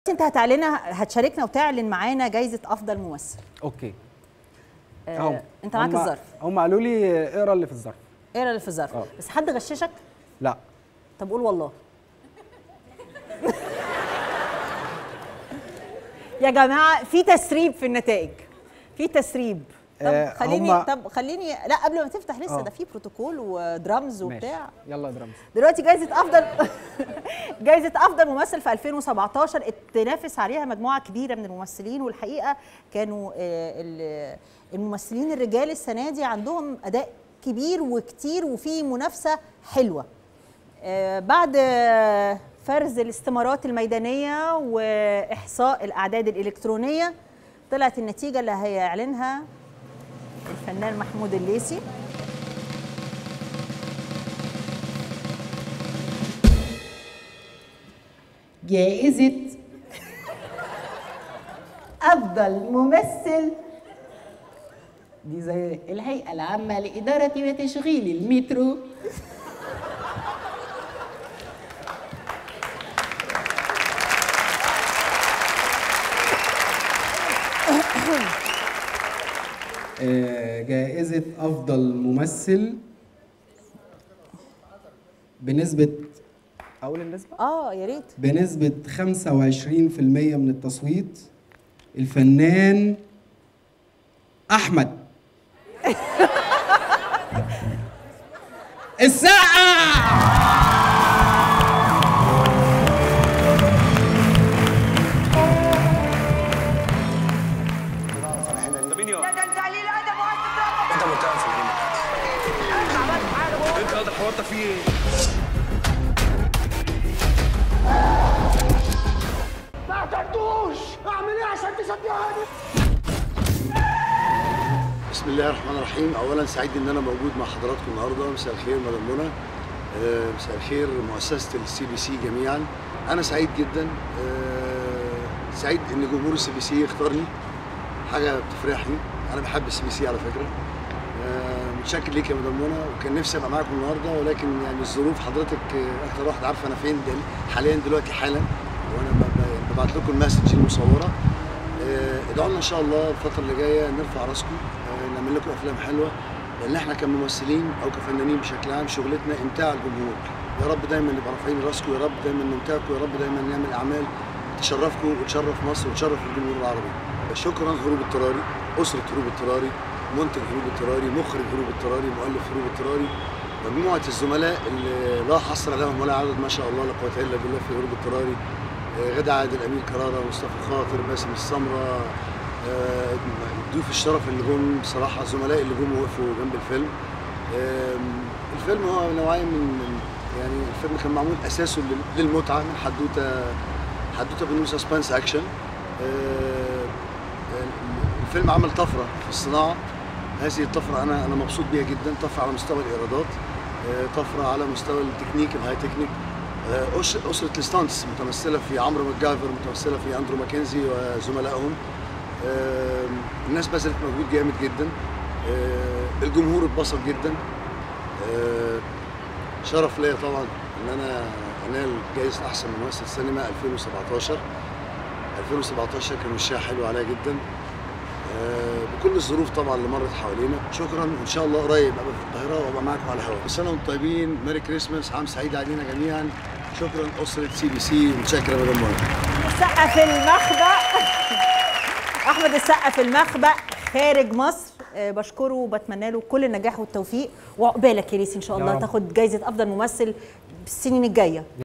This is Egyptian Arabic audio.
انت هتعلنها هتشاركنا وتعلن معانا جايزه افضل ممثل اوكي آه أهو. انت معاك هم- الظرف هم قالوا لي اقرا اللي في الظرف اقرا اللي في الظرف آه. بس حد غششك لا طب قول والله يا جماعه في تسريب في النتائج في تسريب طب آه، خليني هما- طب خليني لا قبل ما تفتح لسه آه. ده في بروتوكول ودرامز ماشي وبتاع يلا يا درامز دلوقتي جايزه افضل جايزه افضل ممثل في 2017 اتنافس عليها مجموعه كبيره من الممثلين والحقيقه كانوا آه، ال- الممثلين الرجال السنه دي عندهم اداء كبير وكتير وفي منافسه حلوه آه، بعد آه، فرز الاستمارات الميدانيه واحصاء الاعداد الالكترونيه طلعت النتيجه اللي هيعلنها الفنان محمود الليثي جائزة أفضل ممثل دي زي الهيئة العامة لإدارة وتشغيل المترو آه، جائزة أفضل ممثل بنسبة اقول النسبه اه يا ريت بنسبة 25% من التصويت الفنان أحمد السقا انت منتهى في الجيم انت قادر حوارتك فيه ايه؟ بسم الله الرحمن الرحيم اولا سعيد ان انا موجود مع حضراتكم النهارده مساء الخير مدام منى آه، مساء الخير مؤسسه السي بي سي جميعا انا سعيد جدا آه، سعيد ان جمهور السي بي سي اختارني حاجه بتفرحني انا بحب السي بي سي على فكره آه، متشكر ليك يا مدام منى وكان نفسي ابقى معاكم النهارده ولكن يعني الظروف حضرتك آه، اكتر واحد عارفه انا فين دل- حاليا دلوقتي حالا وانا ب- ب- ببعت لكم المسج المصوره آه، ادعوا لنا ان شاء الله الفتره اللي جايه نرفع راسكم آه، نعمل لكم افلام حلوه لان احنا كممثلين او كفنانين بشكل عام شغلتنا امتاع الجمهور يا رب دايما نبقى رافعين راسكم يا رب دايما نمتعكم يا رب دايما نعمل اعمال تشرفكم وتشرف مصر وتشرف الجمهور العربي شكرا هروب اضطراري اسره هروب اضطراري منتج هروب اضطراري مخرج هروب اضطراري مؤلف هروب اضطراري مجموعه الزملاء اللي لا حصر لهم ولا عدد ما شاء الله لا قوه الا بالله في هروب اضطراري آه، غدا عادل امين كراره مصطفى خاطر باسم السمره آه، ضيوف الشرف اللي جم بصراحه الزملاء اللي جم وقفوا جنب الفيلم آم، الفيلم هو نوعيه من من- يعني الفيلم كان معمول اساسه لل- للمتعه من حدوته حدوته بنقول سسبنس اكشن الفيلم عمل طفره في الصناعه هذه الطفره انا انا مبسوط بيها جدا طفره على مستوى الايرادات آه، طفره على مستوى التكنيك الهاي تكنيك آه، أش- اسره الستانتس متمثله في عمرو ماكجايفر متمثله في اندرو ماكنزي وزملائهم آه، الناس بذلت مجهود جامد جدا آه، الجمهور اتبسط جدا آه، شرف ليا طبعا ان انا انال جائزه احسن ممثل سينما 2017 2017 كان وشها حلو عليا جدا آه، بكل الظروف طبعا اللي مرت حوالينا شكرا وان شاء الله قريب ابقى في القاهره وابقى معاكم على الهواء كل سنه وانتم طيبين ميري كريسماس عام سعيد علينا جميعا شكرا اسره سي بي سي متشكر يا مدام منى السقا في المخبأ احمد السقا في المخبأ خارج مصر آه، بشكره وبتمنى له كل النجاح والتوفيق وعقبالك يا ريس ان شاء يا الله رب. تاخد جايزه افضل ممثل السنين الجايه